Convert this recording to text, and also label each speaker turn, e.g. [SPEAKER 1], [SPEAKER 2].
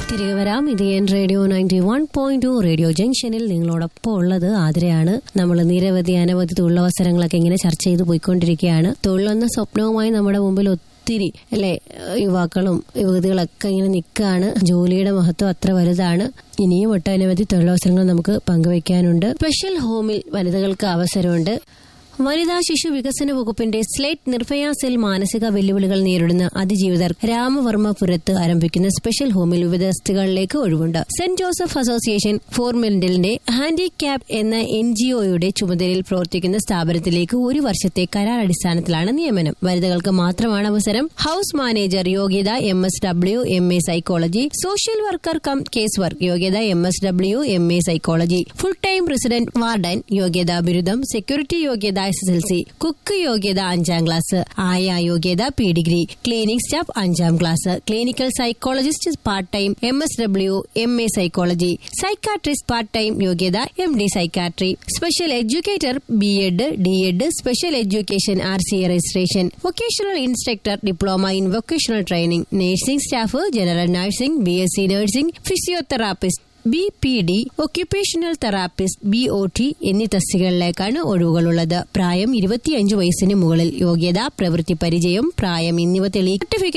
[SPEAKER 1] തിരികെ വരാം ഇത് എൻ radio ninety one point two radio ജംഗ്ഷനിൽ നിങ്ങളോടൊപ്പം ഉള്ളത് ആതിരയാണ് നമ്മൾ നിരവധി അനവധി തൊഴിലവസരങ്ങളൊക്കെ ഇങ്ങനെ ചർച്ച ചെയ്ത് പോയിക്കൊണ്ടിരിക്കുകയാണ് തൊഴിലെന്ന സ്വപ്നവുമായി നമ്മുടെ മുമ്പിൽ ഒത്തിരി അല്ലെ യുവാക്കളും യുവതികളൊക്കെ ഇങ്ങനെ നിൽക്കുകയാണ് ജോലിയുടെ മഹത്വം അത്ര വലുതാണ് ഇനിയും ഒട്ടനവധി തൊഴിലവസരങ്ങൾ നമുക്ക് പങ്കുവയ്ക്കാനുണ്ട് സ്പെഷ്യൽ ഹോമിൽ വനിതകൾക്ക് അവസരമുണ്ട് വനിതാ ശിശു വികസന വകുപ്പിന്റെ സ്ലേറ്റ് നിർഭയ സെൽ മാനസിക വെല്ലുവിളികൾ നേരിടുന്ന അതിജീവിതർ രാമവർമ്മപുരത്ത് ആരംഭിക്കുന്ന സ്പെഷ്യൽ ഹോമിൽ വിവിധ തസ്തികകളിലേക്ക് ഒഴിവുണ്ട് സെന്റ് ജോസഫ് അസോസിയേഷൻ ഫോർ മെന്റലിന്റെ ഹാൻഡിക്യാപ് എന്ന എൻ ജി ഒയുടെ ചുമതലയിൽ പ്രവർത്തിക്കുന്ന സ്ഥാപനത്തിലേക്ക് ഒരു വർഷത്തെ കരാർ അടിസ്ഥാനത്തിലാണ് നിയമനം വനിതകൾക്ക് മാത്രമാണ് അവസരം ഹൌസ് മാനേജർ യോഗ്യത M S W M A psychology social worker cum case work യോഗ്യത M S W M A psychology full time president warden യോഗ്യത ബിരുദം സെക്യൂരിറ്റി യോഗ്യത S S L C cook യോഗ്യത അഞ്ചാം ക്ലാസ് ആയ യോഗ്യത പി ഡിഗ്രി ക്ലീനിംഗ് സ്റ്റാഫ് അഞ്ചാം class clinical psychologist part time M S W M A psychology psychiatrist part time യോഗ്യത M D psychiatry special educator B Ed D Ed special education R C registration vocational instructor diploma in vocational training nursing staff general nursing B S C nursing physiotherapist B P D occupational therapist B O T എന്നീ തസ്തികകളിലേക്കാണ് ഒഴിവുകളുള്ളത് പ്രായം ഇരുപത്തിയഞ്ച് വയസ്സിന് മുകളിൽ യോഗ്യത പ്രവൃത്തി പരിചയം പ്രായം എന്നിവ തെളിയിക്കും